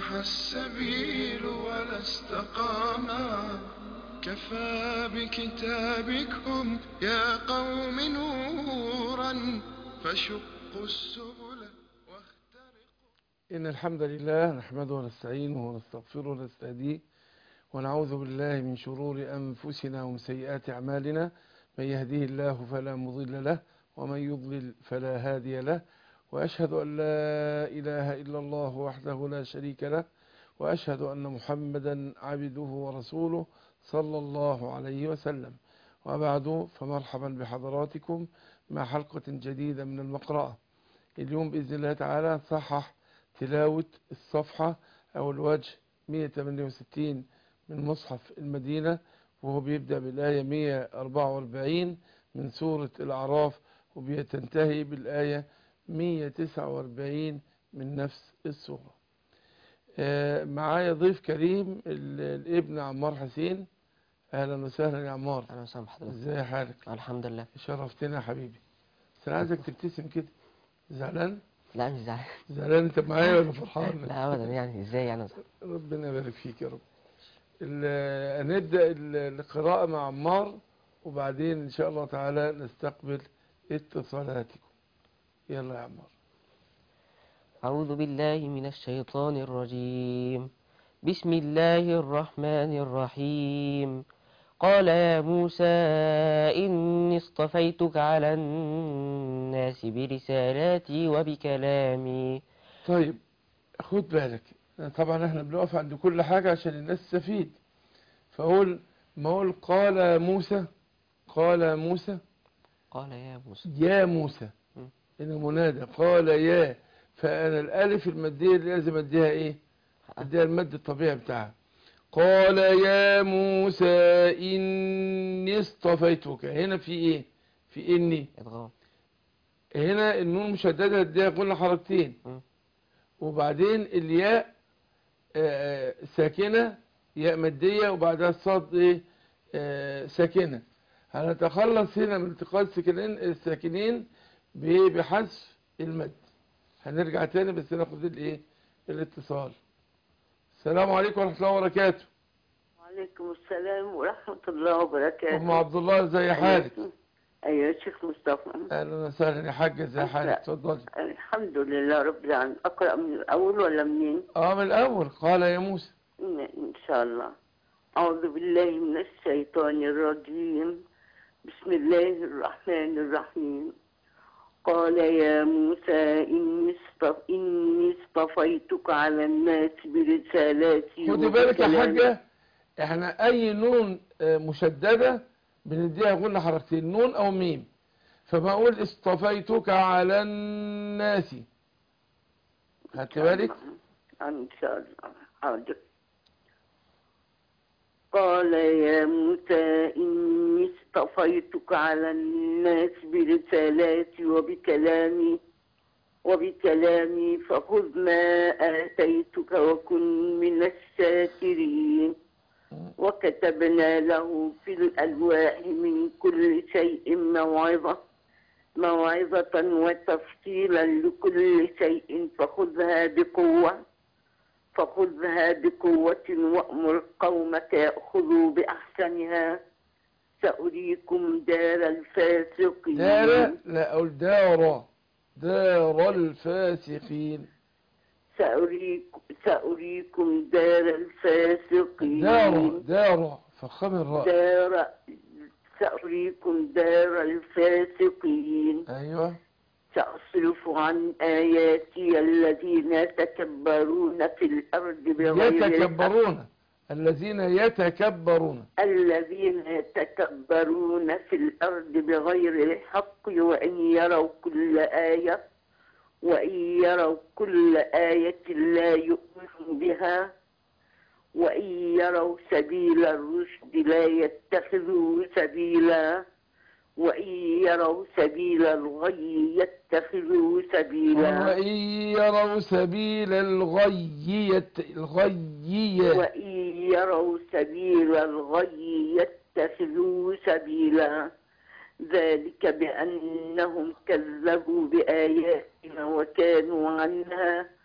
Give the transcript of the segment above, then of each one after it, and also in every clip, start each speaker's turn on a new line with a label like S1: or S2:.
S1: لاح السبيل ولا استقاما كفى بكتابكم يا قوم نورا فشقوا السبل واخترقوا
S2: إن الحمد لله نحمده ونستعينه ونستغفره ونستهديه ونعوذ بالله من شرور أنفسنا ومن سيئات أعمالنا من يهديه الله فلا مضل له ومن يضلل فلا هادي له وأشهد أن لا إله إلا الله وحده لا شريك له وأشهد أن محمدا عبده ورسوله صلى الله عليه وسلم وبعد فمرحبا بحضراتكم مع حلقة جديدة من المقرأة اليوم بإذن الله تعالى صحح تلاوة الصفحة أو الوجه 168 من مصحف المدينة وهو بيبدأ بالآية 144 من سورة الأعراف وبيتنتهي بالآية 149 من نفس السورة آه، معايا ضيف كريم ال- الابن عمار حسين أهلا وسهلا يا عمار
S3: اهلا وسهلا بحضرتك
S2: ازاي حالك
S3: الحمد لله
S2: شرفتنا يا حبيبي بس انا عايزك تبتسم كده زعلان
S3: لا مش زعلان
S2: زعلان انت معايا ولا فرحان
S3: لا ابدا يعني ازاي يعني زعلان؟
S2: ربنا يبارك فيك يا رب ال- هنبدأ ال- القراءة مع عمار وبعدين إن شاء الله تعالى نستقبل اتصالاتكم يلا يا عمار
S3: أعوذ بالله من الشيطان الرجيم بسم الله الرحمن الرحيم قال يا موسى إني اصطفيتك على الناس برسالاتي وبكلامي
S2: طيب خد بالك طبعا احنا بنقف عند كل حاجة عشان الناس تستفيد فأقول ما أقول قال موسى قال موسى
S3: قال يا موسى
S2: يا موسى
S3: م.
S2: هنا منادى قال يا فأنا الألف المادية اللي لازم أديها إيه أديها المد الطبيعي بتاعها قال يا موسى إني اصطفيتك هنا في إيه في إني
S3: ادغام
S2: هنا النون مشددة اديها قلنا حركتين
S3: م.
S2: وبعدين الياء آه، ساكنة ياء مادية وبعدها الصاد إيه آه، ساكنة هنتخلص هنا من التقاء الساكنين الساكنين ب- بحذف المد هنرجع تاني بس ناخد الايه الاتصال السلام عليكم ورحمة الله وبركاته
S4: وعليكم السلام ورحمة الله وبركاته
S2: ام عبد الله ازي حالك
S4: أيوة يا شيخ مصطفى
S2: اهلا وسهلا يا حاجة ازي حالك اتفضلي
S4: الحمد لله رب العالمين أقرأ من الأول ولا منين؟
S2: اه من الاول قال يا موسى
S4: إن إن شاء الله أعوذ بالله من الشيطان الرجيم بسم الله الرحمن الرحيم قال يا موسى إني اصطف إني اصطفيتك على الناس برسالاتي
S2: خدي بالك يا
S4: وبكلامي.
S2: حاجة احنا اي نون آه، مشددة بنديها قلنا حركتين نون او ميم فبقول اصطفيتك على الناس خدت بالك
S4: إن شاء الله حاضر قال يا موسى إني اصطفيتك على الناس برسالاتي وبكلامي وبكلامي فخذ ما آتيتك وكن من الشاكرين وكتبنا له في الألواح من كل شيء موعظة موعظة وتفصيلا لكل شيء فخذها بقوة فخذها بقوة وأمر قومك يأخذوا بأحسنها سأريكم دار الفاسقين
S2: دار لا اقول دار دار الفاسقين
S4: سأريك سأريكم دار الفاسقين
S2: دار دار فخم الراء
S4: دار سأريكم دار الفاسقين
S2: ايوه
S4: سأصرف عن آياتي الذين يتكبرون في الأرض بغير الحق
S2: يتكبرون الذين يتكبرون
S4: الذين يتكبرون في الأرض بغير الحق وإن يروا كل آية وإن يروا كل آية لا يؤمنوا بها وإن يروا سبيل الرشد لا يتخذوه سبيلا وإن يروا سبيل الغي يتخذوه سبيلا
S2: وإن يروا سبيل الغي يت- الغي
S4: وإن يروا سبيل الغي يتخذوه سبيلا ذلك بأنهم كذبوا بآياتنا وكانوا عنها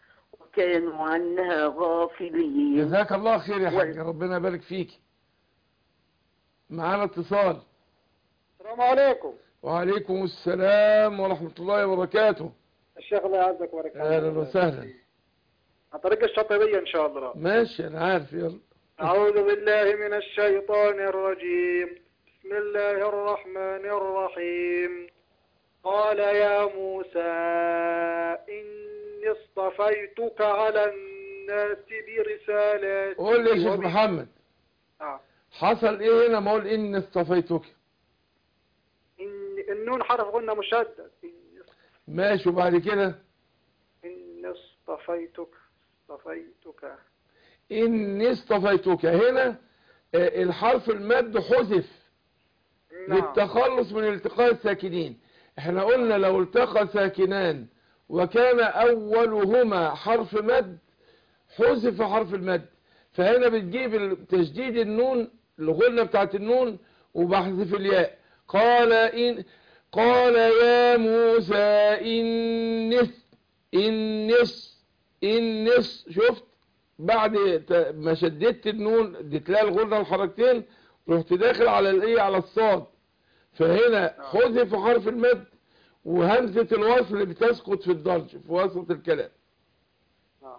S4: وكانوا عنها غافلين
S2: جزاك الله خير يا حاج
S4: وال-
S2: ربنا يبارك فيك معانا اتصال
S5: السلام عليكم
S2: وعليكم السلام ورحمة الله وبركاته
S5: الشيخ الله يعزك ويبارك فيك.
S2: أهلا وسهلا
S5: عن طريق الشاطبية إن شاء الله
S2: ماشي أنا عارف يلا
S5: أعوذ بالله من الشيطان الرجيم بسم الله الرحمن الرحيم قال يا موسى إني اصطفيتك على الناس برسالاتي
S2: قول لي يا شيخ
S5: وب-
S2: محمد
S5: آه.
S2: حصل ايه هنا ما اقول اني اصطفيتك
S5: إن النون حرف غنة مشدد إني
S2: ماشي وبعد كده
S5: إني اصطفيتك اصطفيتك
S2: اني اصطفيتك هنا آه، الحرف المد حذف
S5: نعم
S2: للتخلص من التقاء الساكنين احنا قلنا لو التقى ساكنان وكان اولهما حرف مد حذف حرف المد فهنا بتجيب ال- تشديد النون الغنة بتاعت النون وبحذف الياء قال إن قال يا موسى إنس إنس إنس شفت بعد ت- ما شددت النون اديت لها الغنة الحركتين رحت داخل على الايه على الصاد فهنا حذف حرف المد وهمزة الوصل بتسقط في الضرج في وسط الكلام
S5: نعم.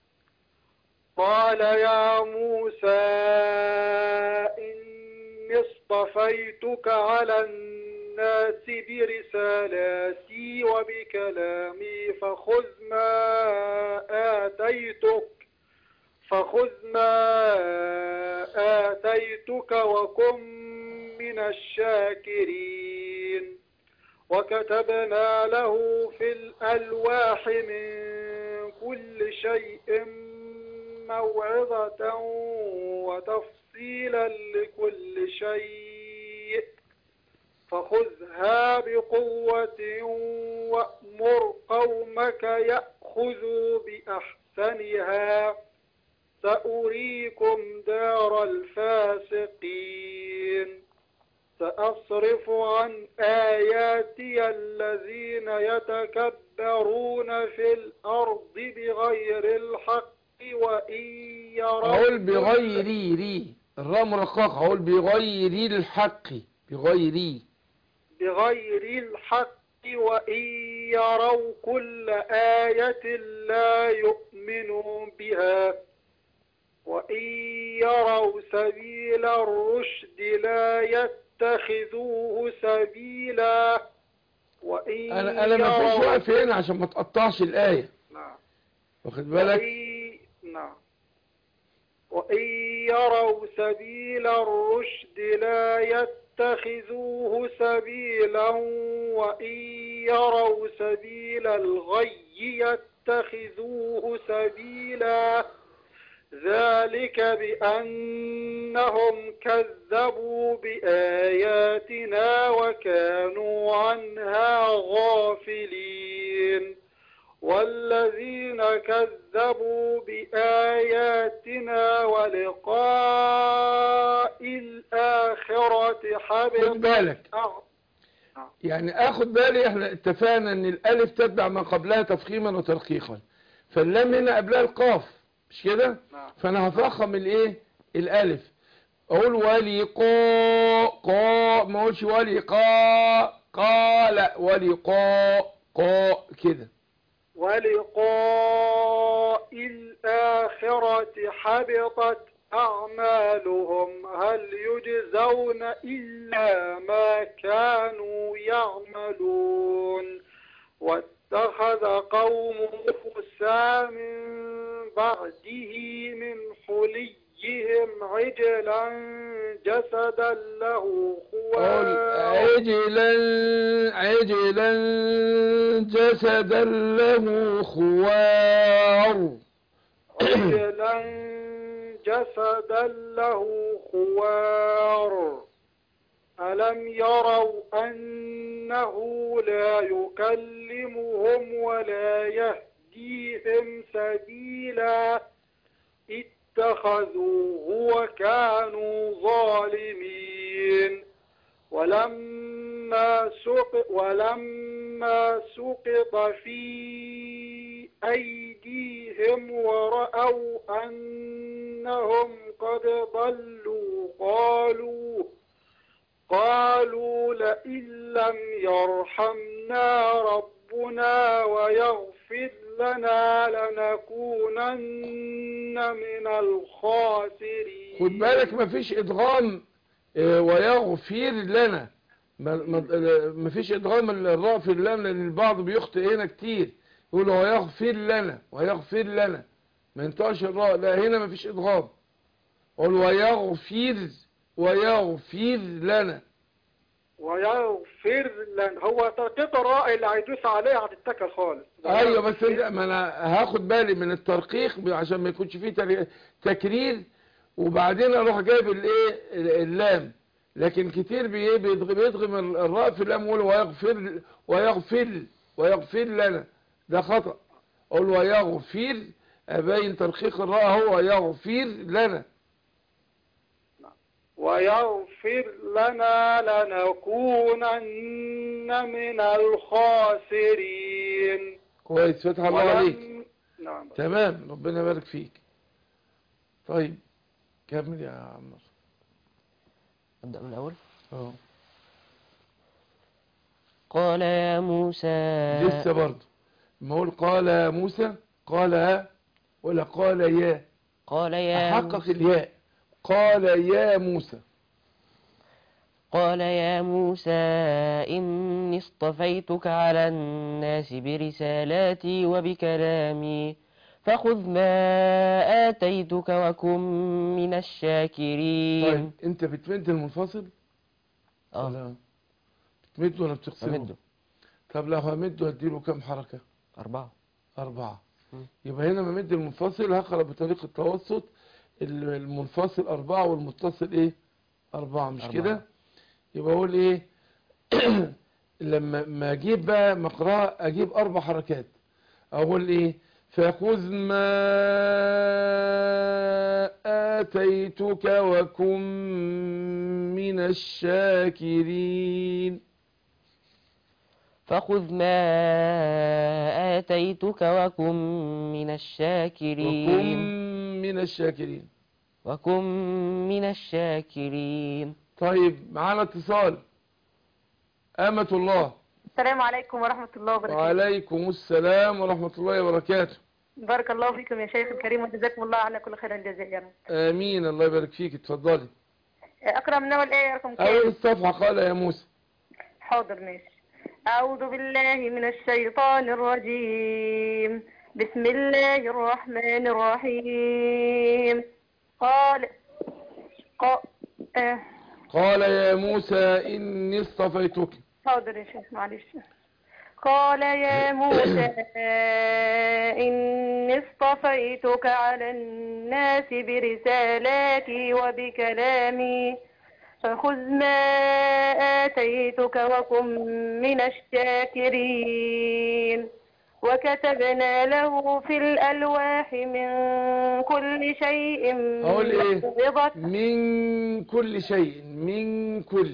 S5: قال يا موسى إني اصطفيتك على الناس برسالاتي وبكلامي فخذ ما آتيتك فخذ ما آتيتك وكن من الشاكرين وكتبنا له في الألواح من كل شيء موعظة وتفصيلا لكل شيء فخذها بقوة وأمر قومك يأخذوا بأحسنها سأريكم دار الفاسقين سأصرف عن آياتي الذين يتكبرون في الأرض بغير الحق وإن يروا
S2: اقول بغيري ري الراء مرققة اقول بغيري الحق بغيري
S5: بغير الحق وإن يروا كل آية لا يؤمنوا بها وإن يروا سبيل الرشد لا يتخذوه سبيلا وإن
S2: انا انا ما فيش
S5: يروا-
S2: واقف هنا عشان ما تقطعش الآية
S5: نعم
S2: واخد بالك
S5: وإن- نعم وإن يروا سبيل الرشد لا يتخذوه سبيلا وإن يروا سبيل الغي يتخذوه سبيلا ذلك بأنهم كذبوا بآياتنا وكانوا عنها غافلين والذين كذبوا بآياتنا ولقاء الآخرة
S2: خد
S5: حبط
S2: بالك
S5: أع-
S2: يعني اخد بالي احنا اتفقنا ان الالف تتبع ما قبلها تفخيما وترقيقا فاللام هنا قبلها القاف مش كده
S5: نعم.
S2: فانا هفخم الايه الالف اقول ولقاء قاء ما اقولش ولقاء قا لا ولقاء قاء كده
S5: ولقاء الآخرة حبطت أعمالهم هل يجزون إلا ما كانوا يعملون واتخذ قوم موسى من بعده من حليهم عجلا جسدا له
S2: قول
S5: خوار
S2: عجلا عجلا جسدا له خوار
S5: عجلا جسدا له خوار ألم يروا أنه لا يكلمهم ولا يهديهم سبيلا اتخذوه وكانوا ظالمين ولما سقط ولما سقط في أيديهم بهم ورأوا أنهم قد ضلوا قالوا قالوا لئن لم يرحمنا ربنا ويغفر لنا لنكونن من الخاسرين
S2: خد بالك مفيش ادغام آه، ويغفر لنا ما- ما مفيش ادغام الراء في اللام لان البعض بيخطئ هنا كتير يقول ويغفر لنا ويغفر لنا ما ينطقش الراء لا هنا مفيش ادغام قول ويغفر ويغفر لنا
S5: ويغفر لنا هو ترقيق الراء اللي هيدوس عليها هتتكل خالص
S2: ايوه بس انت ما انا هاخد بالي من الترقيق عشان ما يكونش فيه تر- تكرير وبعدين اروح جايب الايه اللام لكن كتير بي- بيضغ- بيضغم الراء في اللام يقول ويغفر ويغفر ويغفر لنا ده خطأ اقول ويغفر ابين ترقيق الراء هو يغفر لنا
S5: ويغفر لنا لنكونن من الخاسرين
S2: كويس فتح الله عليك
S5: ولم- نعم
S2: تمام ربنا يبارك فيك طيب كمل يا عمر
S3: أبدأ من الأول
S2: اه
S3: قال يا موسى
S2: لسه برضه ما اقول قال يا موسى قال ها ولا قال يا
S3: قال يا
S2: احقق
S3: موسى
S2: الياء قال يا موسى
S3: قال يا موسى إني اصطفيتك على الناس برسالاتي وبكلامي فخذ ما آتيتك وكن من الشاكرين
S2: طيب انت بتمد المنفصل
S3: اه
S2: ولا بتمده ولا بتقصره
S3: أمده
S2: طب لو همده هديله كام حركة
S3: أربعة
S2: أربعة
S3: مم.
S2: يبقى هنا بمد المنفصل هقرأ بطريقة التوسط ال- المنفصل أربعة والمتصل إيه أربعة مش
S3: أربعة.
S2: كده يبقى أقول إيه لما ما أجيب بقى مقرأة أجيب أربع حركات أقول إيه فخذ ما آتيتك وكن من الشاكرين
S3: فخذ ما آتيتك وكن من الشاكرين
S2: وكن من الشاكرين
S3: وكن من الشاكرين
S2: طيب معانا اتصال أمة الله
S6: السلام عليكم ورحمة الله وبركاته
S2: وعليكم السلام ورحمة الله وبركاته
S6: بارك الله فيكم يا شيخ الكريم وجزاكم الله عنا كل خير الجزاء يا رب
S2: آمين الله يبارك فيك اتفضلي
S6: أقرأ من أول آية رقم
S2: أول
S6: كام
S2: الصفحة قال يا موسى
S6: حاضر ماشي أعوذ بالله من الشيطان الرجيم بسم الله الرحمن الرحيم قال قال آه.
S2: قال يا موسى إني اصطفيتك
S6: حاضر يا شيخ معلش قال يا موسى إني اصطفيتك على الناس برسالاتي وبكلامي فخذ ما آتيتك وكن من الشاكرين وكتبنا له في الألواح من كل شيء
S2: أقول إيه؟
S6: موعظة
S2: من كل شيء من كل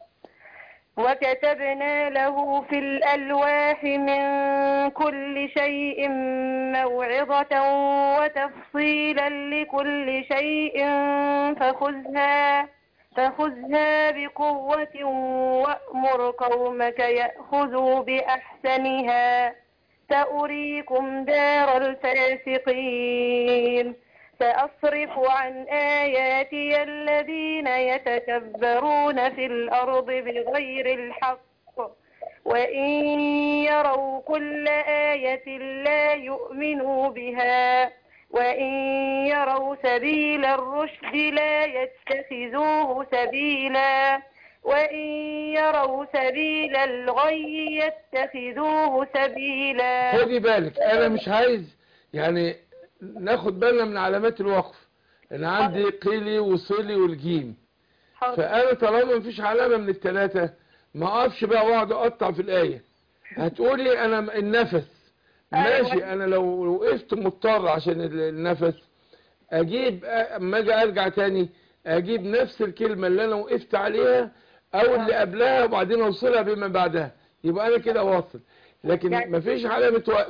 S6: وكتبنا له في الألواح من كل شيء موعظة وتفصيلا لكل شيء فخذها فخذها بقوة وأمر قومك يأخذوا بأحسنها سأريكم دار الفاسقين سأصرف عن آياتي الذين يتكبرون في الأرض بغير الحق وإن يروا كل آية لا يؤمنوا بها وإن يروا سبيل الرشد لا يتخذوه سبيلا وإن يروا سبيل الغي يتخذوه سبيلا
S2: خدي بالك أنا مش عايز يعني ناخد بالنا من علامات الوقف أنا عندي قيلي وصلي والجيم
S6: حاضر.
S2: فأنا طالما مفيش علامة من الثلاثة ما أقفش بقى وأقعد أقطع في الآية هتقولي أنا النفس ماشي
S6: أيوة.
S2: أنا لو وقفت مضطر عشان ال- النفس أجيب أما أجي أرجع تاني أجيب نفس الكلمة اللي أنا وقفت عليها أو اللي قبلها وبعدين أوصلها بما بعدها يبقى أنا كده واصل لكن
S6: يعني-
S2: مفيش علامة وقف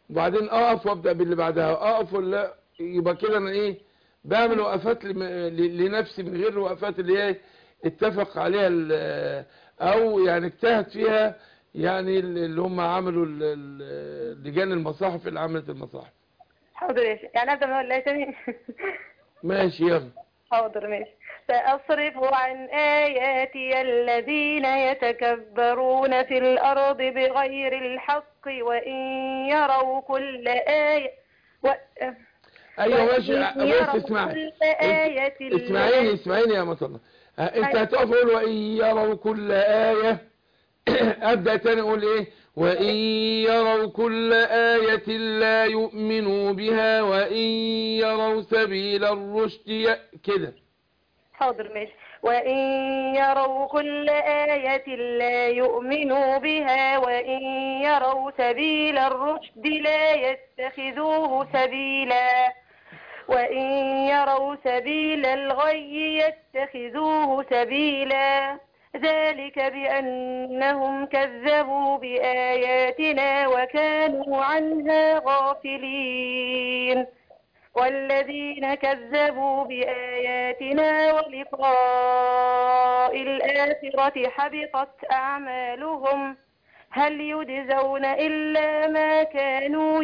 S2: وبعدين اقف وابدا باللي بعدها اقف ولا يبقى كده انا ايه بعمل وقفات لم- ل- لنفسي من غير الوقفات اللي هي اتفق عليها ال- او يعني اجتهد فيها يعني اللي هم عملوا ال- ال- لجان المصاحف اللي عملت المصاحف
S6: حاضر يا شيخ يعني ابدا من ولا تاني
S2: ماشي يلا
S6: حاضر ماشي سأصرف عن آياتي الذين يتكبرون في الأرض بغير الحق وإن يروا كل آية و...
S2: ايوه ماشي
S6: وإن
S2: بص
S6: يروا
S2: اسمعي
S6: كل آية
S2: اسمعيني اسمعيني يا مطلع انت
S6: أيوة.
S2: هتقف اقول وان يروا كل آية ابدأ تاني اقول ايه وان يروا كل آية لا يؤمنوا بها وان يروا سبيل الرشد ي- كده
S6: حاضر ماشي وإن يروا كل آية لا يؤمنوا بها وإن يروا سبيل الرشد لا يتخذوه سبيلا وإن يروا سبيل الغي يتخذوه سبيلا ذلك بأنهم كذبوا بآياتنا وكانوا عنها غافلين والذين كذبوا بآياتنا ولقاء الآخرة حبطت أعمالهم هل يجزون إلا ما كانوا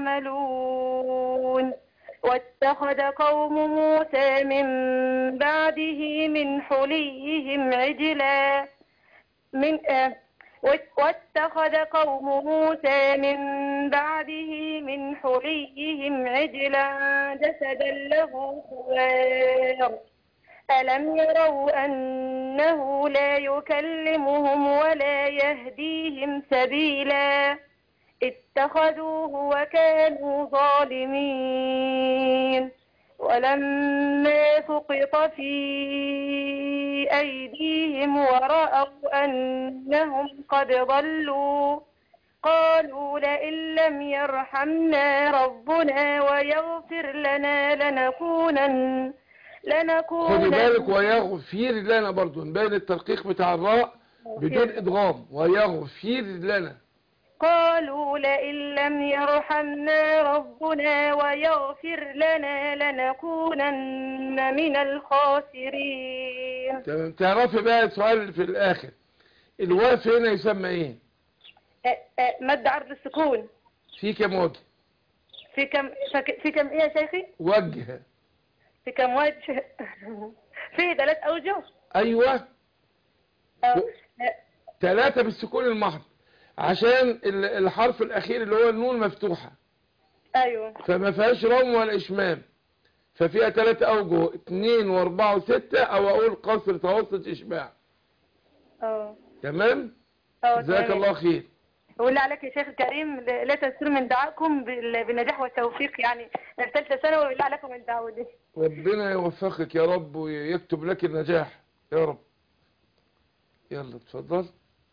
S6: يعملون واتخذ قوم موسى من بعده من حليهم عجلا من آه واتخذ قوم موسى من بعده من حليهم عجلا جسدا له خوار ألم يروا أنه لا يكلمهم ولا يهديهم سبيلا اتخذوه وكانوا ظالمين ولما سقط في أيديهم ورأوا أنهم قد ضلوا قالوا لئن لم يرحمنا ربنا ويغفر لنا لنكونن لنكونن
S2: خدي بالك ويغفر لنا برضو نبين الترقيق بتاع الراء بدون ادغام ويغفر لنا
S6: قالوا لئن لم يرحمنا ربنا ويغفر لنا لنكونن من الخاسرين
S2: تمام تعرفي بقى السؤال في الاخر الواقف هنا يسمى ايه
S6: أ- أ- مد عرض السكون
S2: في كم وجه
S6: في كم فك- في كم ايه يا شيخي
S2: وجه
S6: في كم وجه في ثلاث اوجه
S2: ايوه
S6: أو-
S2: ثلاثة بالسكون المحض عشان ال- الحرف الاخير اللي هو النون مفتوحة
S6: ايوه
S2: فما فيهاش روم ولا اشمام ففيها ثلاث اوجه اتنين واربعة وستة او اقول قصر توسط اشباع
S6: اه
S2: تمام
S6: اه
S2: جزاك
S6: تمام.
S2: الله خير
S6: والله عليك يا شيخ الكريم لا تنسوا من دعائكم بال- بالنجاح والتوفيق يعني في ثالثه ثانوي بالله عليكم من دعوه دي
S2: ربنا يوفقك يا رب ويكتب لك النجاح يا رب يلا اتفضل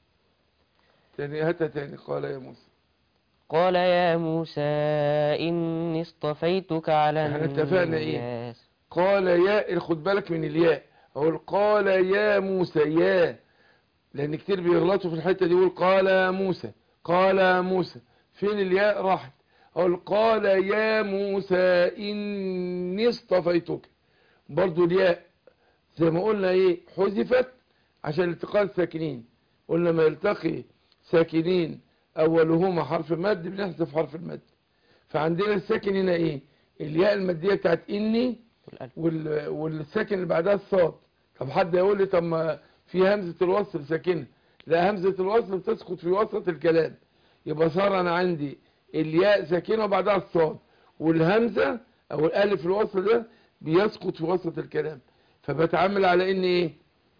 S2: تاني هاتها تاني قال يا موسى
S3: قال يا موسى إني اصطفيتك على
S2: احنا اتفقنا ايه؟
S3: الناس
S2: قال يا خد بالك من الياء اقول قال يا موسى يا لان كتير بيغلطوا في الحته دي يقول قال يا موسى قال يا موسى فين الياء راحت اقول قال يا موسى اني اصطفيتك برضو الياء زي ما قلنا ايه حذفت عشان التقاء الساكنين قلنا ما يلتقي ساكنين اولهما حرف مد بنحذف حرف المد فعندنا الساكن هنا ايه الياء الماديه بتاعت اني
S3: والألف.
S2: وال... والساكن اللي بعدها الصاد طب حد يقول لي طب ما في همزة الوصل ساكنة لا همزة الوصل بتسقط في وسط الكلام يبقى صار انا عندي الياء ساكنة وبعدها الصاد والهمزة او الالف الوصل ده بيسقط في وسط الكلام فبتعامل على ان ايه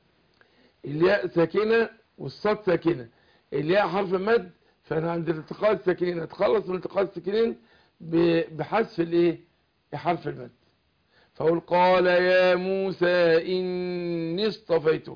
S2: الياء ساكنة والصاد ساكنة الياء حرف مد فانا عند الالتقاء الساكنين اتخلص من التقاء الساكنين ب- بحذف الايه حرف المد فقل قال يا موسى إني اصطفيتك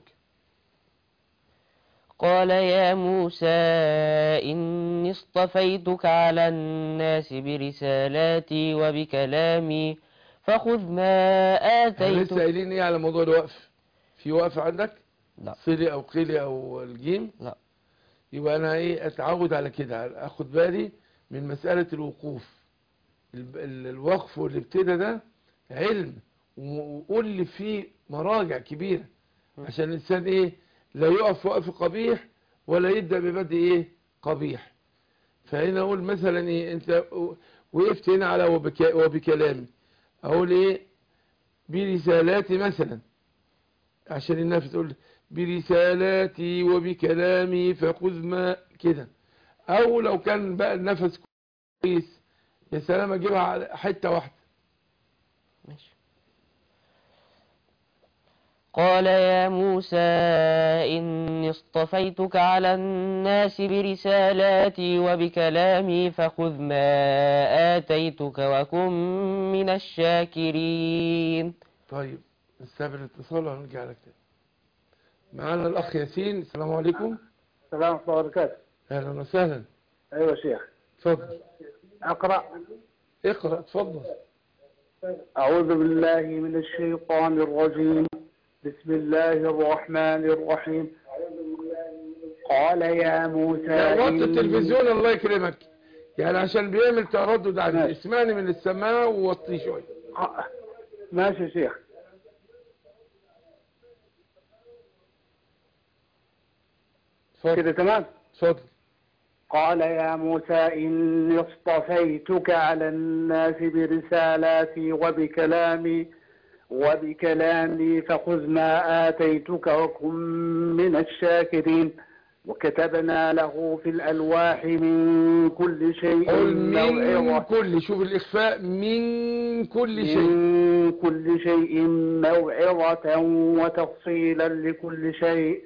S3: قال يا موسى إني اصطفيتك على الناس برسالاتي وبكلامي فخذ ما
S2: احنا لسه
S3: آتيتك
S2: قايلين ايه على موضوع الوقف في وقف عندك
S3: لا
S2: صلي او قيلي او الجيم
S3: لا
S2: يبقى انا ايه اتعود على كده اخد بالي من مسألة الوقوف ال- ال- الوقف والابتداء ده علم وقول لي فيه مراجع كبيرة عشان الإنسان إيه لا يقف وقف قبيح ولا يبدأ ببدء إيه قبيح فهنا أقول مثلا إيه أنت وقفت هنا على وبك وبكلامي أقول إيه برسالاتي مثلا عشان النفس تقول برسالاتي وبكلامي فخذ ما كده او لو كان بقى النفس كويس يا سلام اجيبها على حته واحده
S3: ماشي قال يا موسى إني اصطفيتك على الناس برسالاتي وبكلامي فخذ ما آتيتك وكن من الشاكرين
S2: طيب نستقبل الاتصال وهنرجع لك تاني معانا الاخ ياسين السلام عليكم
S5: السلام ورحمة الله وبركاته
S2: اهلا وسهلا
S5: أيوة يا شيخ
S2: اتفضل
S5: أقرأ
S2: اقرا اتفضل
S5: أعوذ بالله من الشيطان الرجيم بسم الله الرحمن الرحيم قال يا موسى
S2: لا وطي
S5: إني-
S2: التلفزيون الله يكرمك يعني عشان بيعمل تردد عندي
S5: ماشي.
S2: اسمعني من السماء ووطيه شويه
S5: آه، ماشي يا شيخ
S2: اتفضل
S5: كده تمام
S2: اتفضل
S5: قال يا موسى إني اصطفيتك على الناس برسالاتي وبكلامي وبكلامي فخذ ما آتيتك وكن من الشاكرين وكتبنا له في الألواح من كل شيء
S2: قل من
S5: موعظة
S2: كل شوف الإخفاء من كل شيء
S5: من كل شيء موعظة وتفصيلا لكل شيء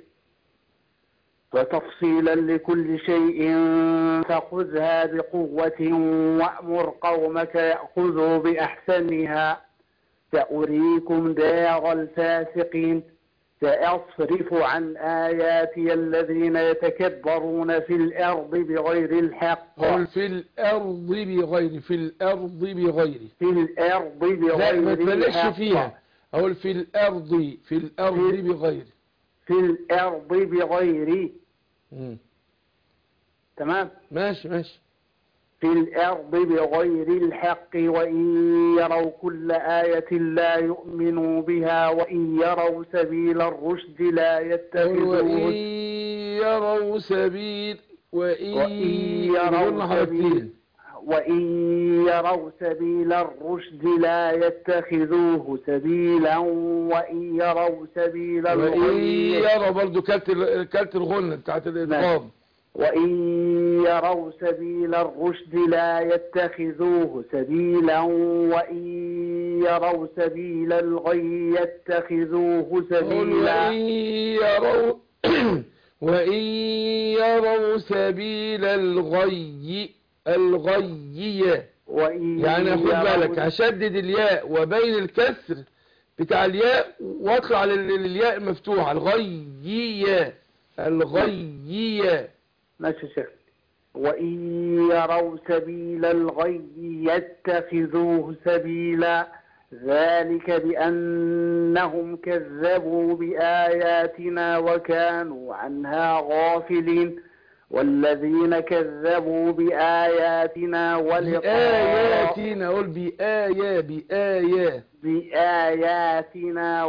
S5: وتفصيلا لكل شيء فخذها بقوة وأمر قومك يأخذوا بأحسنها سأريكم دار الفاسقين سأصرف عن آياتي الذين يتكبرون في الأرض بغير الحق
S2: قل في الأرض بغير في الأرض بغير
S5: في الأرض
S2: لا ما
S5: بغير
S2: تبلغش
S5: الحق
S2: فيها أقول في الأرض في الأرض
S5: في-
S2: بغير
S5: في الأرض بغير
S2: مم.
S5: تمام
S2: ماشي ماشي
S5: في الأرض بغير الحق وإن يروا كل آية لا يؤمنوا بها وإن يروا سبيل الرشد لا
S2: قل وإن
S5: يتخذوه
S2: يروا سبيل وإن
S5: وإن يروا
S2: قلنا حركتين
S5: وإن يروا سبيل الرشد لا يتخذوه سبيلا وإن يروا سبيل
S2: وإن
S5: الغي
S2: يرى برضو كالت ال- كالت الغنة بتاعت الإدغام
S5: وإن يروا سبيل الرشد لا يتخذوه سبيلا وإن يروا سبيل الغي يتخذوه
S2: قل
S5: سبيلا
S2: وإن يروا وإن يروا سبيل الغي الغي
S5: وإن
S2: يعني خد
S5: يروا-
S2: بالك هشدد الياء وبين الكسر بتاع الياء واطلع لل- للياء المفتوحة الغي الغي
S5: ماشي يا شيخ وإن يروا سبيل الغي يتخذوه سبيلا ذلك بأنهم كذبوا بآياتنا وكانوا عنها غافلين والذين كذبوا بآياتنا ولقاء
S2: بآياتنا أقول بآية بآية
S5: بآياتنا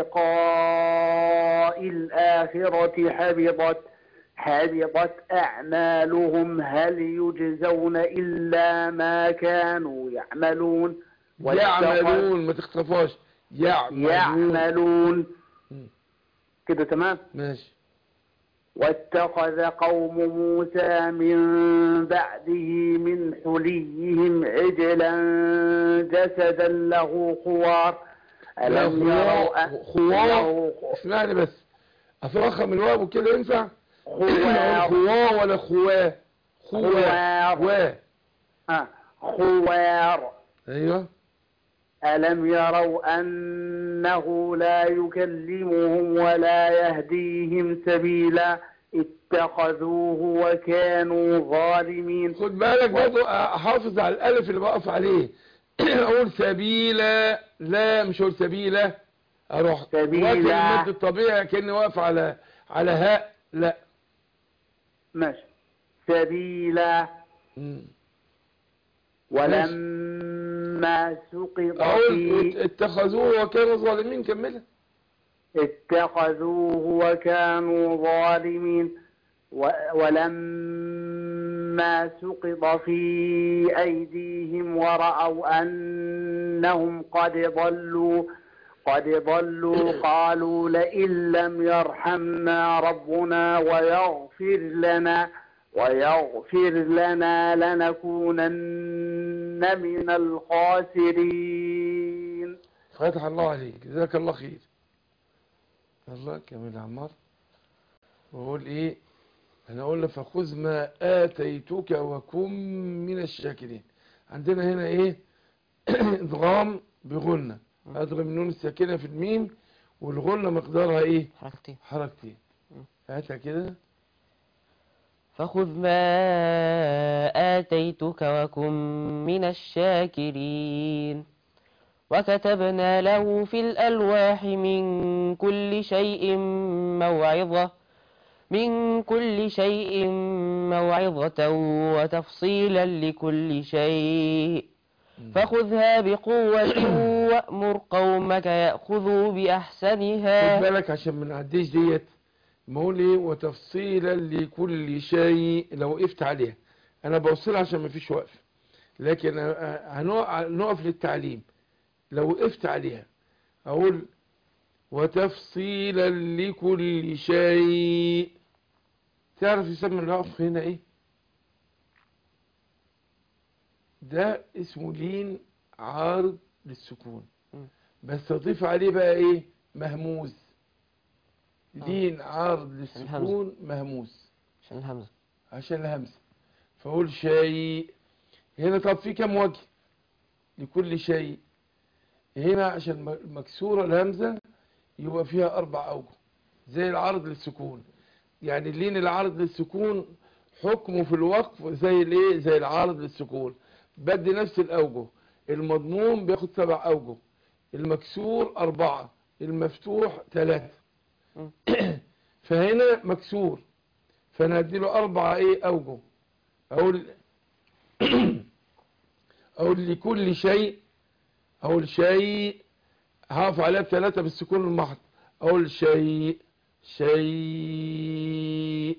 S5: ولقاء الآخرة حبطت حبطت أعمالهم هل يجزون إلا ما كانوا يعملون
S2: يعملون ما تختفاش يعملون
S5: يعملون
S2: مم.
S5: كده تمام
S2: ماشي
S5: واتخذ قوم موسى من بعده من حليهم عجلا جسدا له خوار
S2: لا
S5: ألم يروا أن-
S2: خوار
S5: له
S2: اسمعني بس افرخم الواو كده ينفع
S5: خوار
S2: خواه ولا خواه خواه
S5: خوار.
S2: خواه
S5: آه، خوار
S2: ايوه
S5: ألم يروا أنه لا يكلمهم ولا يهديهم سبيلا اتخذوه وكانوا ظالمين
S2: خد بالك برضو احافظ على الالف اللي بقف عليه اقول سبيلا لا مش اقول سبيلا اروح
S5: سبيلا.
S2: واكل المد الطبيعي كاني واقف على على هاء لا
S5: ماشي سبيلا
S2: مم.
S5: ولما سقط
S2: أقول
S5: في
S2: اتخذوه وكانوا ظالمين كملها
S5: اتخذوه وكانوا ظالمين و- ولما سقط في أيديهم ورأوا أنهم قد ضلوا قد ضلوا قالوا لئن لم يرحمنا ربنا ويغفر لنا ويغفر لنا لنكونن من الخاسرين
S2: فتح الله عليك جزاك الله خير يلا كمل يا عمار وقول ايه انا اقول لك فخذ ما اتيتك وكن من الشاكرين عندنا هنا ايه ادغام بغنة اضرب النون الساكنة في الميم والغنة مقدارها ايه
S3: حركتين
S2: حركتين هاتها كده
S3: فخذ ما آتيتك وكن من الشاكرين وكتبنا له في الألواح من كل شيء موعظة من كل شيء موعظة وتفصيلا لكل شيء فخذها بقوة وأمر قومك يأخذوا
S2: خد
S3: بأحسنها
S2: بالك عشان ما نعديش ديت بقول ايه وتفصيلا لكل شيء لو وقفت عليها انا بوصلها عشان ما فيش وقف لكن هنقف نقف للتعليم لو وقفت عليها اقول وتفصيلا لكل شيء تعرف يسمى الوقف هنا ايه ده اسمه لين عارض للسكون
S3: مم.
S2: بس تضيف عليه بقى ايه مهموز لين عارض للسكون مهموز
S3: عشان الهمزة
S2: عشان الهمزة فأقول شيء هنا طب في كم وجه لكل شيء هنا عشان م- مكسورة الهمزة يبقى فيها أربع أوجه زي العرض للسكون يعني اللين العرض للسكون حكمه في الوقف زي الايه زي العارض للسكون بدي نفس الأوجه المضموم بياخد سبع أوجه المكسور أربعة المفتوح ثلاثة
S3: مم.
S2: فهنا مكسور فانا اديله اربع ايه اوجه اقول اقول لكل شيء اقول شيء هقف عليها بثلاثة بالسكون المحض اقول شيء شيء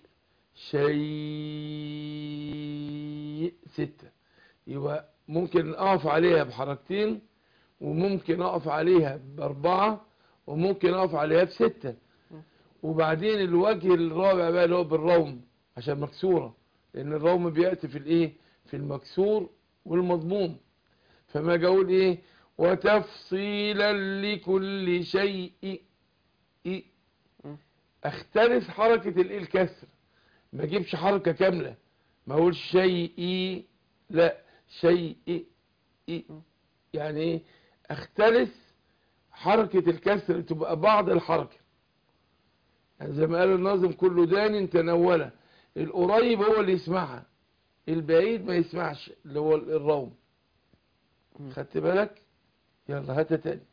S2: شيء ستة يبقى ممكن اقف عليها بحركتين وممكن اقف عليها باربعة وممكن اقف عليها بستة وبعدين الوجه الرابع بقى اللي هو بالروم عشان مكسورة لان الروم بيأتي في الايه في المكسور والمضموم فما اجي اقول ايه وتفصيلا لكل شيء إيه؟ اختلف حركة الايه الكسر ما اجيبش حركة كاملة ما اقولش شيء لا شيء إيه؟ يعني ايه اختلف حركة الكسر تبقى بعض الحركة يعني زي ما قال الناظم كل دان تنوله القريب هو اللي يسمعها البعيد ما يسمعش اللي هو الروم خدت بالك يلا هات تاني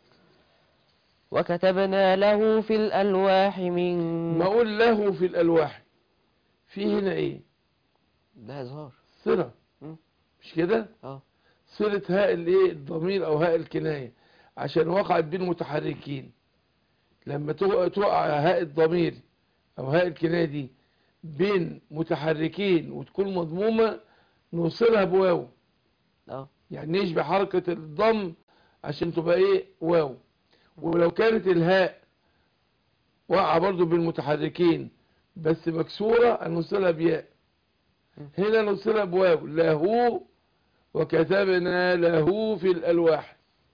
S3: وكتبنا له في الألواح من
S2: ما اقول له في الالواح في هنا ايه
S3: ده إظهار
S2: صلة
S3: مم.
S2: مش كده
S3: اه
S2: صلة هاء الايه الضمير او هاء الكناية عشان وقعت بين متحركين لما تقع تقع هاء الضمير او هاء الكناية دي بين متحركين وتكون مضمومة نوصلها بواو
S3: اه
S2: يعني نشبه حركة الضم عشان تبقى ايه واو ولو كانت الهاء واقعة برضو بالمتحركين بس مكسورة نوصلها بياء هنا نوصلها بواو له وكتبنا له في الألواح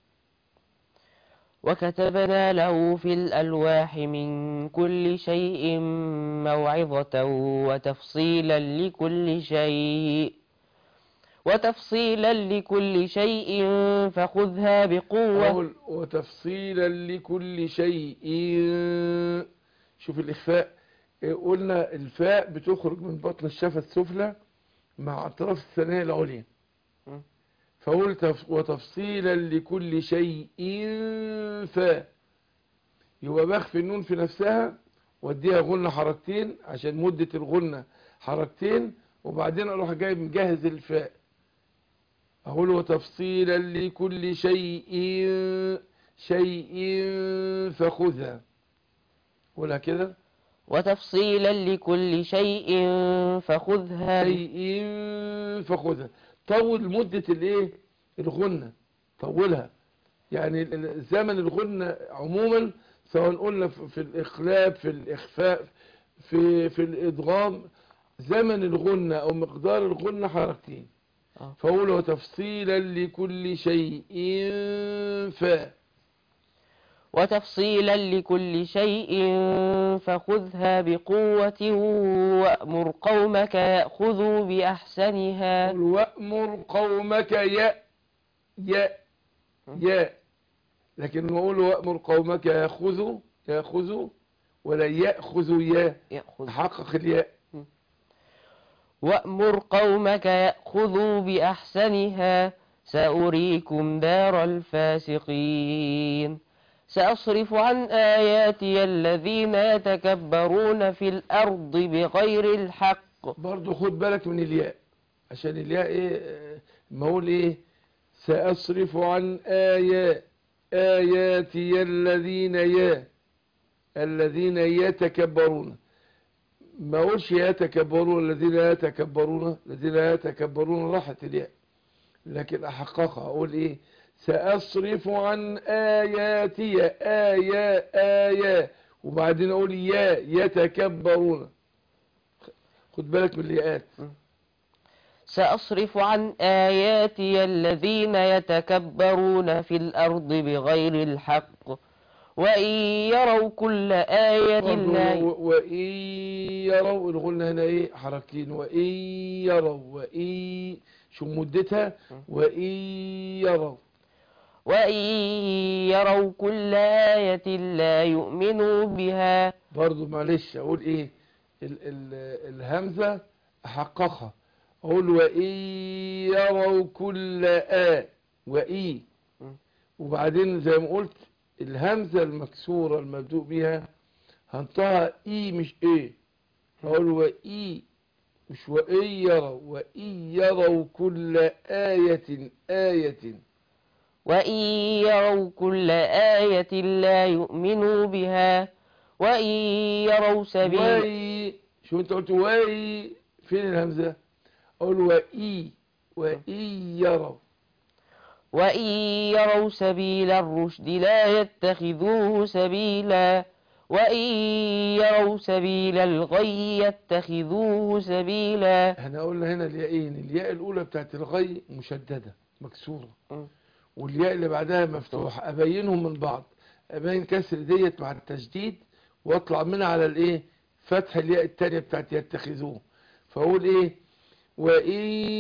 S3: وكتبنا له في الألواح من كل شيء موعظة وتفصيلا لكل شيء وتفصيلا لكل شيء فخذها بقوة
S2: أقول وتفصيلا لكل شيء شوف الإخفاء إيه، قلنا الفاء بتخرج من بطن الشفة السفلى مع أطراف الثانية العليا
S3: م.
S2: فقلت تف- وتفصيلا لكل شيء فاء يبقى بخفي النون في نفسها واديها غنة حركتين عشان مدة الغنة حركتين وبعدين اروح جاي مجهز الفاء او أقول وتفصيلا لكل شيء شيء فخذها قولها كده
S3: وتفصيلا لكل شيء فخذها
S2: شيء فخذها طول مدة الايه الغنة طولها يعني ال- ال- زمن الغنة عموما سواء قلنا في في الإخلاب في الإخفاء في في الإدغام زمن الغنة أو مقدار الغنة حركتين
S3: آه.
S2: فأقول وتفصيلا لكل شيء ف
S3: وتفصيلا لكل شيء فخذها بقوة وأمر قومك يأخذوا بأحسنها
S2: قل وأمر قومك يا يا يا لكن نقول وأمر قومك يأخذوا يأخذوا ولا يأخذوا يا
S3: يأخذ
S2: حقق الياء
S3: وأمر قومك يأخذوا بأحسنها سأريكم دار الفاسقين سأصرف عن آياتي الذين يتكبرون في الأرض بغير الحق
S2: برضو خد بالك من الياء عشان الياء ايه آه، ما اقول ايه سأصرف عن آيات آياتي الذين يا الذين يتكبرون ما اقولش يتكبرون الذين يتكبرون الذين يتكبرون راحت الياء لكن احققها اقول ايه سأصرف عن آياتي آية آية وبعدين اقول يا يتكبرون خد بالك من الياءات
S3: سأصرف عن آياتي الذين يتكبرون في الأرض بغير الحق وإن يروا كل آية
S2: برضو
S3: لا
S2: و- وإن يروا اللي قلنا هنا ايه حركتين وإن يروا وإن شو مدتها وإن يروا
S3: وإن يروا كل آية لا يؤمنوا بها
S2: برضو معلش اقول ايه ال ال الهمزة احققها اقول وإن يروا كل آ وإي وبعدين زي ما قلت الهمزة المكسورة المبدوء بها هنطقها اي مش ايه اقول وإي مش وإن يروا وإن يروا كل آية آية
S3: وإن يروا كل آية لا يؤمنوا بها وإن يروا سبيل
S2: وي شو انت قلت وي فين الهمزة اقول وإي وإن يروا
S3: وإن يروا سبيل الرشد لا يتخذوه سبيلا وإن يروا سبيل الغي يتخذوه سبيلا
S2: احنا قلنا هنا الياءين الياء الاولى بتاعت الغي مشددة مكسورة
S3: م.
S2: والياء اللي بعدها مفتوحة ابينهم من بعض ابين كسر ديت مع التشديد واطلع منها على الايه فتح الياء التانية بتاعت يتخذوه فاقول ايه وإن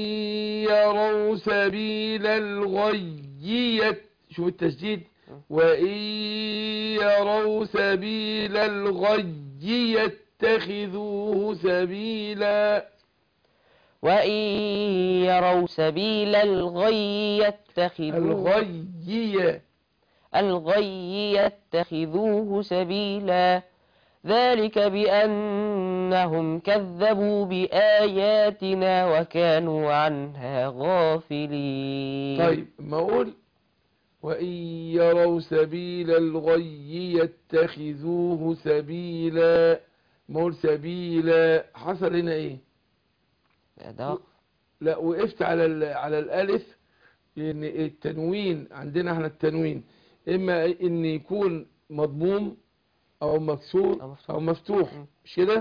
S2: يروا سبيل الغي يت- شوف التشديد وإن يروا سبيل الغي يتخذوه سبيلا
S3: وإن يروا سبيل الغي يتخذوه
S2: الغي
S3: الغي يتخذوه سبيلا ذلك بأنهم كذبوا بآياتنا وكانوا عنها غافلين
S2: طيب ما اقول وإن يروا سبيل الغي يتخذوه سبيلا ما اقول سبيلا حصل هنا ايه
S3: ده
S2: لا وقفت على ال- على الالف لان التنوين عندنا احنا التنوين اما ان يكون مضموم او مكسور
S3: أو مفتوح.
S2: او مفتوح
S3: م.
S2: مش كده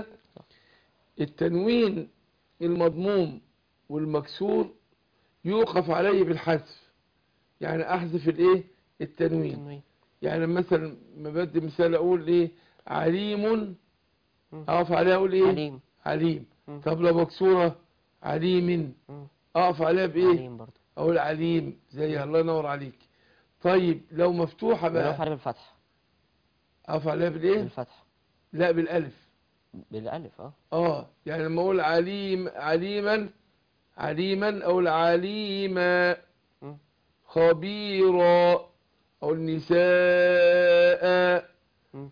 S2: التنوين المضموم والمكسور يوقف عليه بالحذف يعني احذف الايه التنوين
S3: تنوين.
S2: يعني مثلا ما بدي مثال اقول ايه عليم
S3: م.
S2: اقف عليها اقول ايه
S3: عليم
S2: عليم
S3: م.
S2: طب لو مكسوره عليم
S3: م.
S2: اقف عليها بايه
S3: عليم برضه
S2: اقول عليم زي الله ينور عليك طيب لو مفتوحه
S3: بنقف
S2: بقى
S3: عليه بالفتح
S2: اقف عليها بالايه
S3: بالفتح
S2: لا بالالف
S3: بالألف اه
S2: اه يعني لما اقول عليم عليما عليما اقول عليما
S3: م.
S2: خبيرا اقول نساء
S3: م.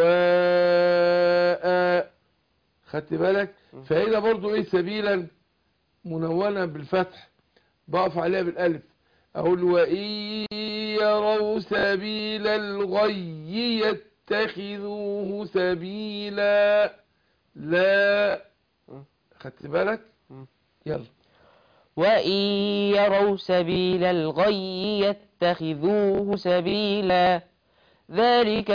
S2: سواء خدت بالك
S3: م.
S2: فهنا برضو ايه سبيلا منونة بالفتح بقف عليها بالالف أقول وإن يروا سبيل الغي يتخذوه سبيلا لا
S3: م.
S2: خدت بالك
S3: م.
S2: يلا
S3: وإن يروا سبيل الغي يتخذوه سبيلا ذلك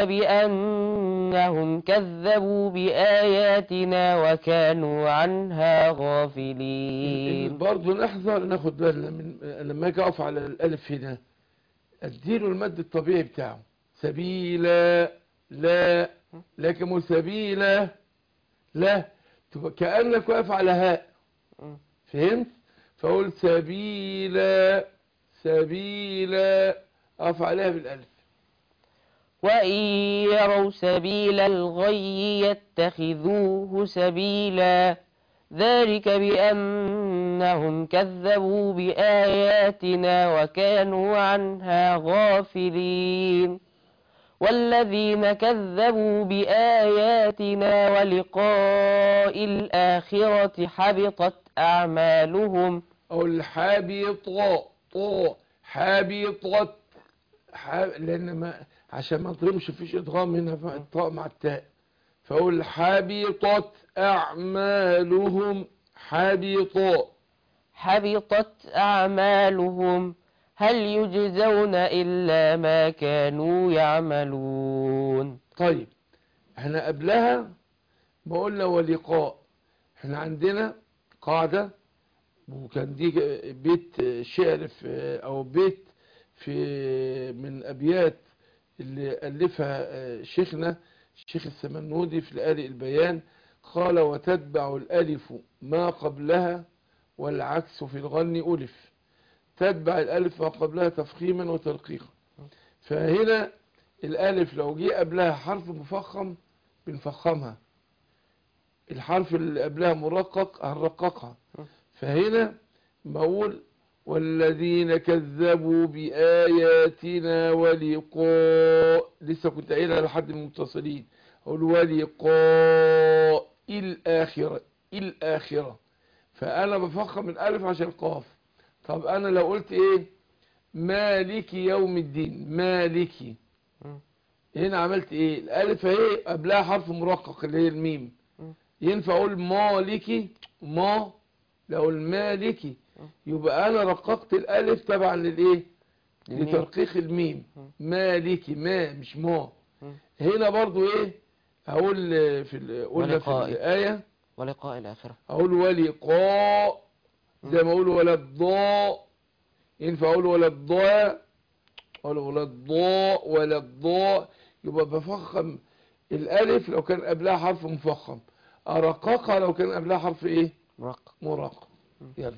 S3: بأنهم كذبوا بآياتنا وكانوا عنها غافلين
S2: برضه نحذر ناخد بالنا من لما اجي اقف على الالف هنا اديله المد الطبيعي بتاعه سبيلا لا لكن سبيلا لا تبقى كانك واقف على هاء
S3: م.
S2: فهمت فاقول سبيلا سبيلا اقف عليها بالالف
S3: وإن يروا سبيل الغي يتخذوه سبيلا ذلك بأنهم كذبوا بآياتنا وكانوا عنها غافلين والذين كذبوا بآياتنا ولقاء الآخرة حبطت أعمالهم
S2: اقول حابطة طو حابطت حاب... لان ما عشان ما اضربش فيش ادغام هنا في الطاء مع التاء فاقول حبطت اعمالهم حبط
S3: حبطت أعمالهم هل يجزون إلا ما كانوا يعملون
S2: طيب احنا قبلها بقولنا ولقاء احنا عندنا قاعدة وكان دي بيت شعر في او بيت في من ابيات اللي الفها شيخنا الشيخ السمنودي في الآلي البيان قال وتتبع الالف ما قبلها والعكس في الغن ألف تتبع الالف ما قبلها تفخيما وترقيقا فهنا الالف لو جه قبلها حرف مفخم بنفخمها الحرف اللي قبلها مرقق هنرققها فهنا بقول والذين كذبوا بآياتنا ولقاء لسه كنت قايلها لحد المتصلين أقول ولقاء الآخرة الآخرة فأنا بفخم الألف عشان قاف طب أنا لو قلت إيه مالك يوم الدين مالكي هنا عملت إيه الألف اهي قبلها حرف مرقق اللي هي الميم ينفع أقول مالكي ما لو المالكي يبقى انا رققت الالف تبعا للايه
S3: الميم.
S2: لترقيق الميم مالكي ما مش ما
S3: مم.
S2: هنا برضو ايه هقول في ال- قلنا في
S3: ولقاء.
S2: الايه
S3: ولقاء الآخرة
S2: اقول ولقاء زي ما اقول ولا الضاء ينفع اقول ولا الضاء اقول ولا الضاء ولا الضاء يبقى بفخم الالف لو كان قبلها حرف مفخم ارققها لو كان قبلها حرف ايه
S3: مرقق
S2: مرقق يلا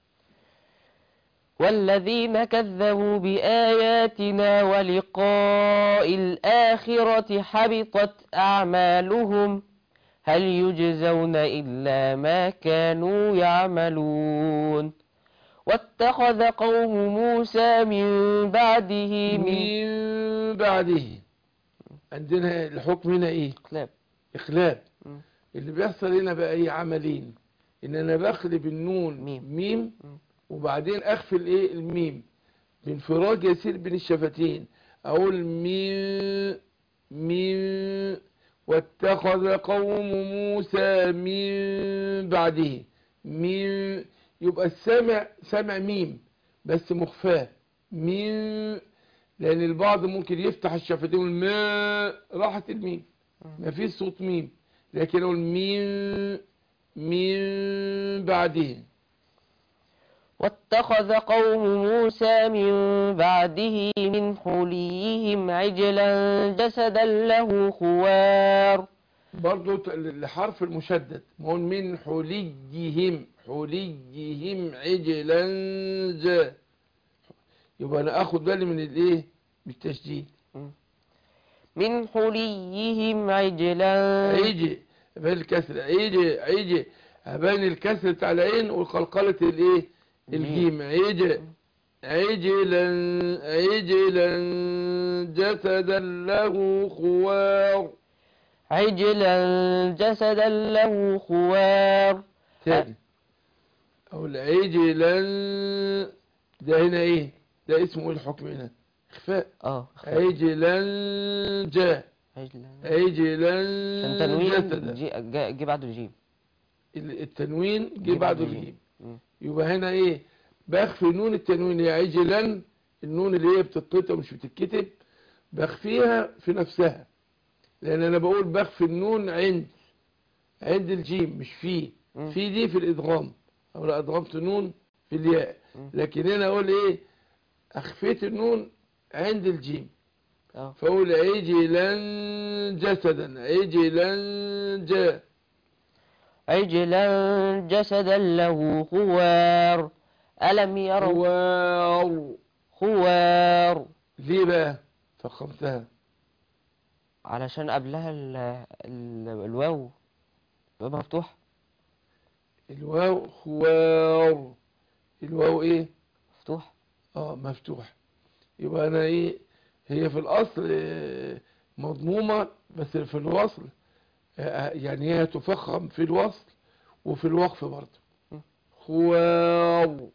S3: والذين كذبوا بآياتنا ولقاء الآخرة حبطت أعمالهم هل يجزون إلا ما كانوا يعملون واتخذ قوم موسى من بعده من
S2: من بعده عندنا الحكم هنا ايه
S3: قلاب
S2: اخلاب
S3: مم.
S2: اللي بيحصل هنا بقى ايه عملين ان انا بخلب النون
S3: ميم.
S2: ميم
S3: مم.
S2: وبعدين اخفل ايه الميم بانفراج يسير بين الشفتين اقول ميم ميم واتخذ قوم موسى من بعده ميم يبقى السامع سامع ميم بس مخفاه ميم لان البعض ممكن يفتح الشفتين ويقول ما راحت الميم ما فيش صوت ميم لكن اقول ميم من بعده
S3: واتخذ قوم موسى من بعده من حليهم عجلا جسدا له خوار
S2: برضو ت- الحرف المشدد نقول من حليهم حليهم عجلا جا يبقى انا اخد بالي من الايه بالتشديد
S3: من حليهم عجلا
S2: عجي بين الكسر عجي عجي هبان الكسر بتاع العين وقلقلة الايه الجيم عجي عجلا عجلا جسدا له خوار
S3: عجلا جسدا له خوار
S2: تاني او العجلا ده هنا ايه ده اسمه ايه الحكم هنا اخفاء
S3: اه
S2: عجلا جاء
S3: عجلا
S2: عجلا
S3: عشان تنوين
S2: جسدا
S3: جي, جا- جه بعده الجيم
S2: ال- التنوين جه
S3: جه
S2: بعده
S3: بعده
S2: الجيم
S3: مم.
S2: يبقى هنا ايه بخفي نون التنوين هي عجلا النون اللي هي بتتقطع مش بتتكتب بخفيها في نفسها لان انا بقول بخفي النون عند عند الجيم مش في
S3: مم.
S2: في دي في الادغام او لا ادغمت نون في الياء
S3: مم.
S2: لكن هنا اقول ايه اخفيت النون عند الجيم
S3: اه
S2: فاقول عجلا جسدا عجلا جاء
S3: عجلا جسدا له خوار ألم يروا
S2: واو
S3: خوار
S2: ليه بقى فخمتها
S3: علشان قبلها ال ال الواو الواو مفتوح
S2: الواو خوار الواو ايه
S3: مفتوح
S2: اه مفتوح يبقى انا ايه هي في الاصل آه، مضمومة بس في الوصل آه، يعني هي تفخم في الوصل وفي الوقف برضه
S3: م.
S2: خوار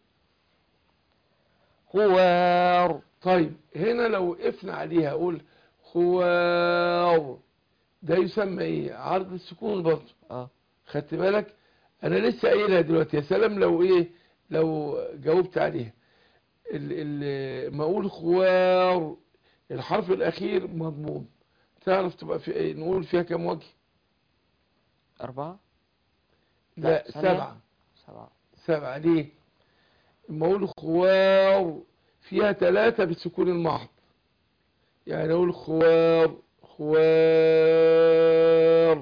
S3: خوار
S2: طيب هنا لو وقفنا عليها اقول خوار ده يسمى ايه عرض السكون برضه
S3: اه
S2: خدت بالك انا لسه قايلها دلوقتي يا سلام لو ايه لو جاوبت عليها ال ال ما اقول خوار الحرف الاخير مضموم تعرف تبقى في ايه نقول فيها كم وجه
S3: أربعة
S2: لا
S3: ثانية.
S2: سبعة
S3: سبعة
S2: سبعة ليه لما اقول خوار فيها ثلاثة بالسكون المحض يعني اقول خوار خوار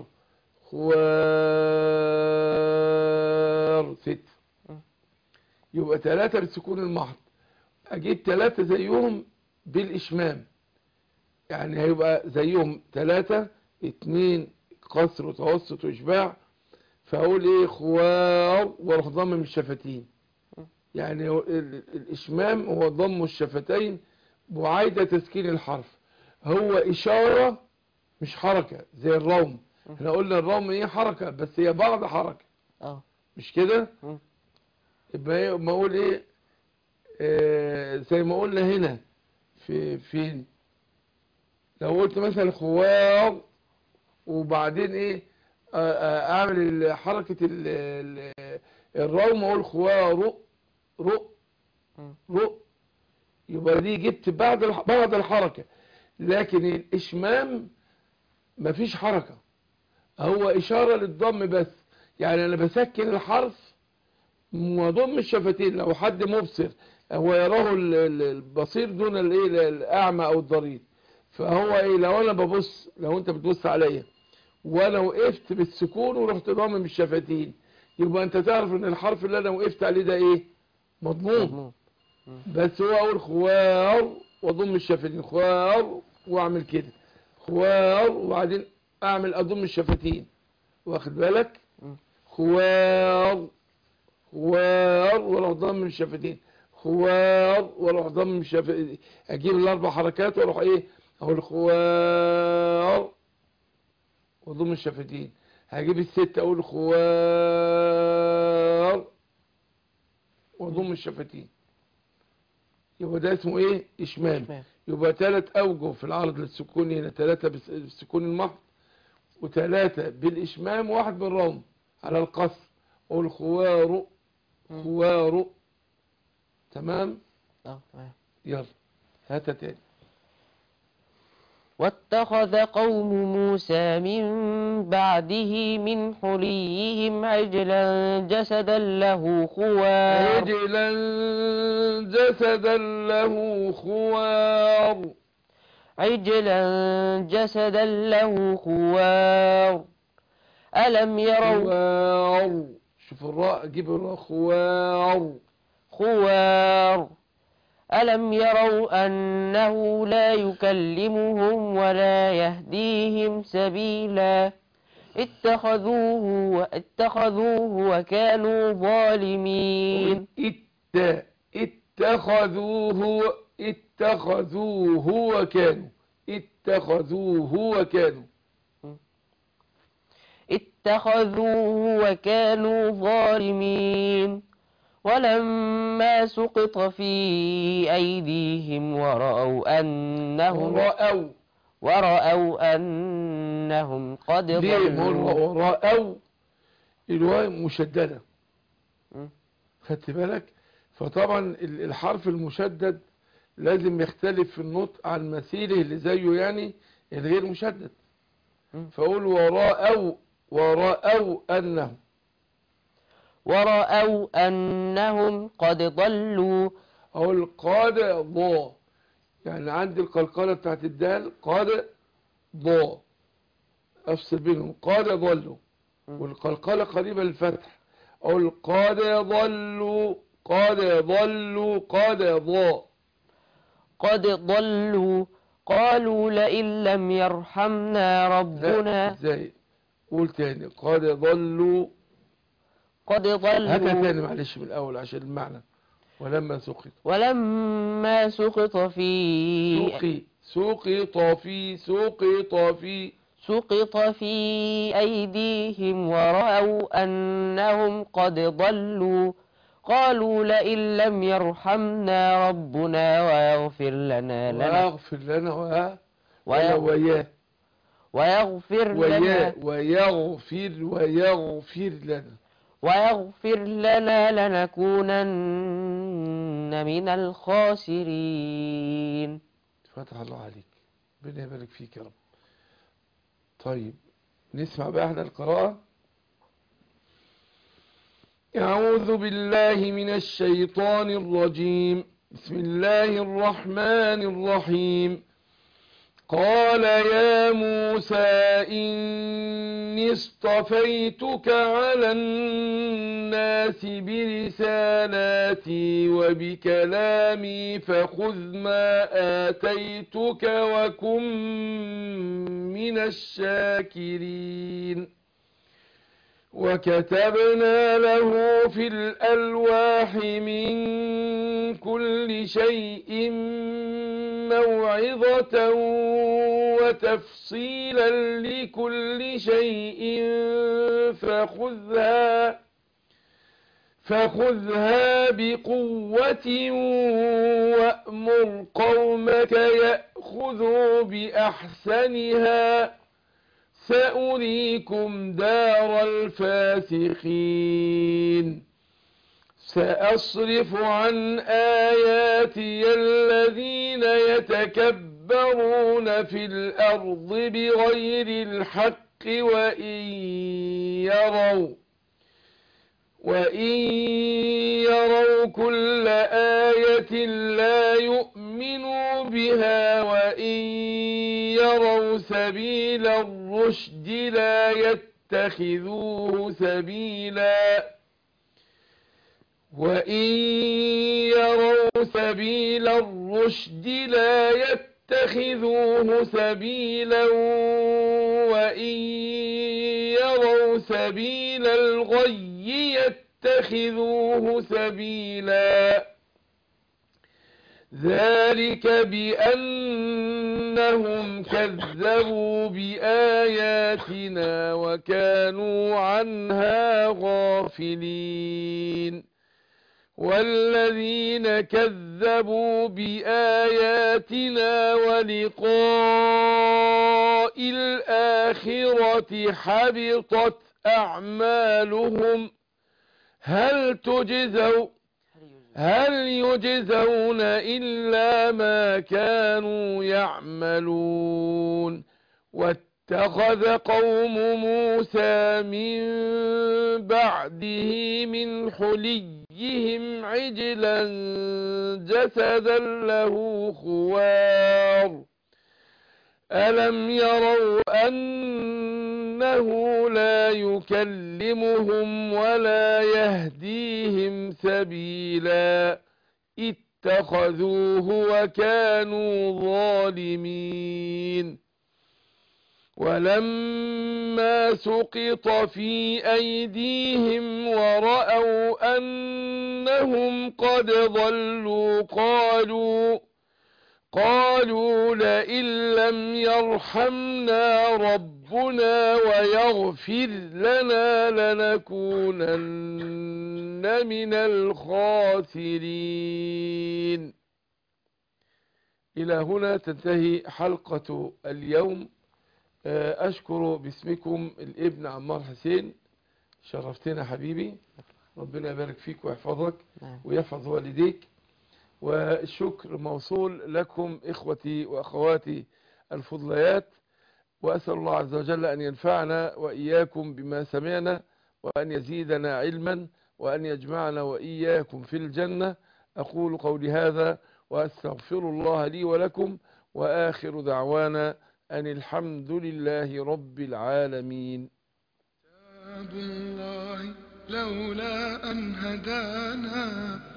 S2: خوار ست
S3: م.
S2: يبقى ثلاثة بالسكون المحض اجيب ثلاثة زيهم بالاشمام يعني هيبقى زيهم ثلاثة اتنين قصر وتوسط واشباع فاقول ايه خوار واروح ضمم الشفتين يعني هو ال- ال- الاشمام هو ضم الشفتين معايدة تسكين الحرف هو اشارة مش حركة زي الروم احنا قلنا الروم ايه حركة بس هي بعض حركة
S3: اه
S2: مش كده
S3: مم.
S2: يبقى ايه ما اقول ايه آه زي ما قلنا هنا في فين لو قلت مثلا خوار وبعدين ايه آه، آه، اعمل ال- حركة ال- ال- الروم اقول خوار رؤ
S3: مم.
S2: رؤ يبقى دي جبت بعد الح- بعض الحركة لكن الاشمام مفيش حركة هو اشارة للضم بس يعني انا بسكن الحرف وضم الشفتين لو حد مبصر هو يراه ال- ال- البصير دون الايه الاعمى او الضرير فهو ايه لو انا ببص لو انت بتبص عليا وانا وقفت بالسكون ورحت ضامم الشفتين يبقى انت تعرف ان الحرف اللي انا وقفت عليه ده ايه مضموم
S3: مضمون
S2: بس هو اقول خوار واضم الشفتين خوار واعمل كده خوار وبعدين اعمل اضم الشفتين واخد بالك
S3: مم.
S2: خوار خوار واروح ضم الشفتين خوار واروح ضم الشفتين اجيب الاربع حركات واروح ايه اقول خوار واضم الشفتين هجيب الست اقول خوار واضم الشفتين يبقى ده اسمه ايه اشمام
S3: إشمام.
S2: يبقى ثلاث اوجه في العرض للسكون هنا ثلاثة بس- بالسكون المحض وثلاثة بالاشمام وواحد بالروم على القصر اقول خوار
S3: مم.
S2: خوار تمام
S3: اه تمام
S2: يلا هاتها تاني
S3: واتخذ قوم موسى من بعده من حليهم عجلا جسدا له خوار
S2: عجلا جسدا له خوار
S3: عجلا جسدا له خوار ألم يروا
S2: خوار شوف الراء جيب الراء خوار
S3: خوار ألم يروا أنه لا يكلمهم ولا يهديهم سبيلا اتخذوه اتخذوه وكانوا ظالمين
S2: ات اتخذوه اتخذوه وكانوا اتخذوه وكانوا
S3: اتخذوه وكانوا ظالمين ولما سقط في أيديهم ورأوا أنهم
S2: رأوا
S3: ورأوا أنهم قد
S2: ليه
S3: ضلوا
S2: رأوا الواو مشددة
S3: م.
S2: خدت بالك فطبعا ال- الحرف المشدد لازم يختلف في النطق عن مثيله اللي زيه يعني الغير مشدد
S3: م.
S2: فأقول ورأوا ورأوا أنه
S3: ورأوا أنهم قد ضلوا
S2: أقول قاد ضا يعني عندي القلقلة بتاعت الدال قاد ضا أفصل بينهم قاد ضلوا
S3: م.
S2: والقلقلة قريبة للفتح أقول قاد ضلوا قاد ضلوا قاد ضا
S3: قد ضلوا قالوا لئن لم يرحمنا
S2: لا
S3: ربنا
S2: ازاي قول تاني قاد ضلوا
S3: قد
S2: هاتها
S3: ضلوا
S2: تاني معلش من الأول عشان المعنى ولما سقط
S3: ولما سقط في
S2: سقي سقط في سقط في
S3: سقط في أيديهم ورأوا أنهم قد ضلوا قالوا لئن لم يرحمنا ربنا ويغفر لنا لنا
S2: ويغفر لنا وها
S3: ويغ-
S2: وياه
S3: ويغفر
S2: وياه
S3: لنا
S2: ويغفر ويغفر لنا
S3: ويغفر لنا لنكونن من الخاسرين
S2: فتح الله عليك ربنا يبارك فيك يا رب طيب نسمع بقى احنا القراءة أعوذ بالله من الشيطان الرجيم بسم الله الرحمن الرحيم قال يا موسى إني اصطفيتك على الناس برسالاتي وبكلامي فخذ ما آتيتك وكن من الشاكرين وكتبنا له في الألواح من كل شيء موعظة وتفصيلا لكل شيء فخذها فخذها بقوة وأمر قومك يأخذوا بأحسنها سأريكم دار الفاسقين سأصرف عن آياتي الذين يتكبرون في الأرض بغير الحق وإن يروا وإن يروا كل آية لا يؤمنوا بها وإن يروا سبيل الرشد لا يتخذوه سبيلا وإن يروا سبيل الرشد لا يتخذوه سبيلا وإن يروا سبيل الغي يتخذوه سبيلا ذلك بأنهم كذبوا بآياتنا وكانوا عنها غافلين والذين كذبوا بآياتنا ولقاء الآخرة حبطت أعمالهم هل تجزوا هل يجزون إلا ما كانوا يعملون واتخذ قوم موسى من بعده من حليهم عجلا جسدا له خوار ألم يروا أنه لا يكلمهم ولا يهديهم سبيلا اتخذوه وكانوا ظالمين ولما سقط في أيديهم ورأوا أنهم قد ضلوا قالوا قالوا لئن لم يرحمنا ربنا ويغفر لنا لنكونن من الخاسرين إلى هنا تنتهي حلقة اليوم آه، أشكر باسمكم الابن عمار حسين شرفتنا حبيبي ربنا يبارك فيك ويحفظك
S3: نعم.
S2: ويحفظ والديك والشكر موصول لكم إخوتي وأخواتي الفضليات وأسأل الله عز وجل أن ينفعنا وإياكم بما سمعنا وأن يزيدنا علما وأن يجمعنا وإياكم في الجنة أقول قولي هذا وأستغفر الله لي ولكم وآخر دعوانا أن الحمد لله رب العالمين
S1: كتاب الله لولا أن هدانا